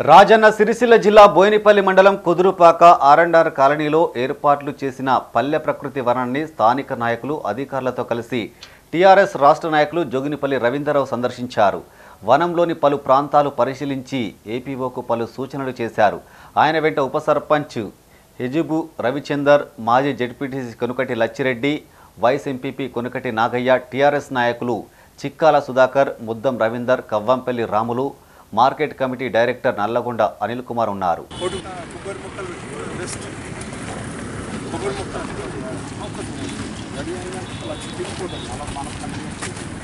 రాజన్న సిరిసిల్ల జిల్లా బోయినపల్లి మండలం కుదురుపాక ఆర్ఎండ్ఆర్ కాలనీలో ఏర్పాట్లు చేసిన పల్లె ప్రకృతి వనాన్ని స్థానిక నాయకులు అధికారులతో కలిసి టీఆర్ఎస్ రాష్ట్ర నాయకులు జోగినిపల్లి రవీంద్రరావు సందర్శించారు వనంలోని పలు ప్రాంతాలు పరిశీలించి ఏపీఓకు పలు సూచనలు చేశారు ఆయన వెంట ఉప సర్పంచ్ హెజుబు రవిచందర్ మాజీ ZPTC Konukati Lachireddy vice MPP Konukati Nagaiah TRS నాయకులు Chikkala Sudhakar Muddam Ravinder Kavvampalli Ramulu market committee director Nalgonda Anil Kumar ఉన్నారు కొబ్బరి మొక్కలు పెట్టుకోవడం బెస్ట్ కొబ్బరి మొక్కలు రెడీ అయినాక లక్ష తీసుకుంటాం మనం మనం